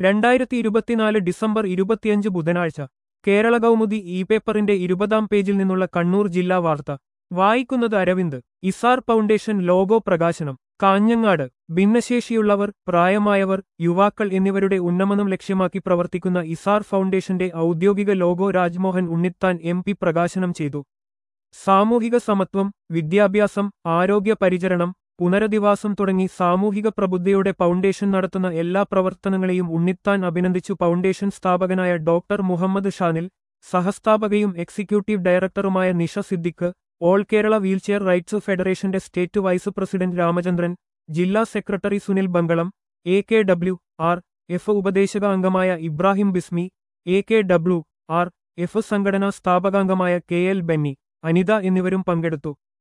രണ്ടായിരത്തി ഇരുപത്തിനാല് ഡിസംബർ ഇരുപത്തിയഞ്ച് ബുധനാഴ്ച കേരള കൗമുദി ഇ പേപ്പറിന്റെ ഇരുപതാം പേജിൽ നിന്നുള്ള കണ്ണൂർ ജില്ലാ വാർത്ത വായിക്കുന്നത് അരവിന്ദ് ഇസാർ ഫൗണ്ടേഷൻ ലോഗോ പ്രകാശനം കാഞ്ഞങ്ങാട് ഭിന്നശേഷിയുള്ളവർ പ്രായമായവർ യുവാക്കൾ എന്നിവരുടെ ഉന്നമനം ലക്ഷ്യമാക്കി പ്രവർത്തിക്കുന്ന ഇസാർ ഫൗണ്ടേഷന്റെ ഔദ്യോഗിക logo Rajmohan Unnithan M P പ്രകാശനം ചെയ്തു സാമൂഹിക സമത്വം വിദ്യാഭ്യാസം ആരോഗ്യ പരിചരണം പുനരധിവാസം തുടങ്ങി സാമൂഹിക പ്രബുദ്ധയുടെ ഫൗണ്ടേഷൻ നടത്തുന്ന എല്ലാ പ്രവർത്തനങ്ങളെയും ഉണ്ണിത്താൻ അഭിനന്ദിച്ചു ഫൗണ്ടേഷൻ സ്ഥാപകനായ ഡോക്ടർ മുഹമ്മദ് ഷാനിൽ സഹസ്ഥാപകയും എക്സിക്യൂട്ടീവ് ഡയറക്ടറുമായ Nisha Siddique all Kerala wheelchair rights ഫെഡറേഷന്റെ സ്റ്റേറ്റ് വൈസ് പ്രസിഡന്റ് രാമചന്ദ്രൻ ജില്ലാ secretary Sunil Bangalam A K W R F ഉപദേശക അംഗമായ Ibrahim Bismi A K W R F സംഘടനാ സ്ഥാപകാംഗമായ കെ എൽ ബെന്നി അനിത എന്നിവരും പങ്കെടുത്തു